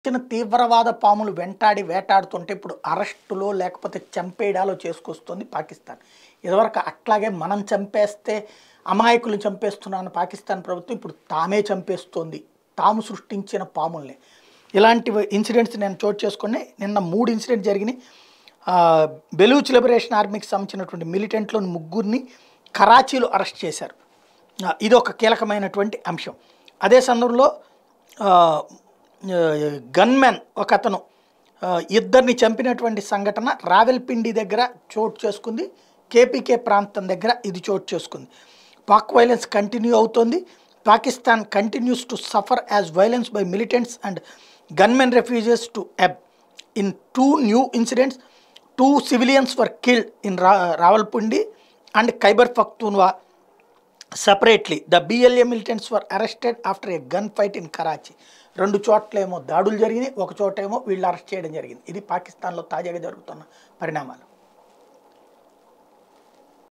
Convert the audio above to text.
చిన్న తీవ్రవాద పాములు వెంటాడి వేటాడుతుంటే ఇప్పుడు అరెస్టులో లేకపోతే చంపేయడాలో చేసుకొస్తుంది పాకిస్తాన్ ఇదివరకు అట్లాగే మనం చంపేస్తే అమాయకులు చంపేస్తున్నాను పాకిస్తాన్ ప్రభుత్వం ఇప్పుడు తామే చంపేస్తోంది తాము సృష్టించిన పాముల్ని ఇలాంటి ఇన్సిడెంట్స్ నేను చోటు చేసుకుని నిన్న మూడు ఇన్సిడెంట్ జరిగినాయి ఆ, బెలూచ్ లిబరేషన్ ఆర్మీకి సంబంధించినటువంటి మిలిటెంట్లోని ముగ్గురిని కరాచీలో అరెస్ట్ చేశారు ఆ, ఇది ఒక కీలకమైనటువంటి అంశం అదే సందర్భంలో గన్మెన్ ఒక అతను ఆ, ఇద్దరిని చంపినటువంటి సంఘటన రావెల్పిండి దగ్గర చోటు చేసుకుంది కేపీకే ప్రాంతం దగ్గర ఇది చోటు చేసుకుంది పాక్ వైలెన్స్ కంటిన్యూ అవుతోంది Pakistan continues to suffer as violence by militants and gunmen refuses to ebb in two new incidents two civilians were killed in రా Rawalpindi and Khyber Pakhtunkhwa separately the BLA militants were arrested after a gun fight in Karachi రెండు చోట్లేమో దాడులు జరిగినాయి ఒక చోటేమో వీళ్ళు arrest చేయడం జరిగింది ఇది పాకిస్తాన్లో తాజాగా జరుగుతున్న పరిణామాలు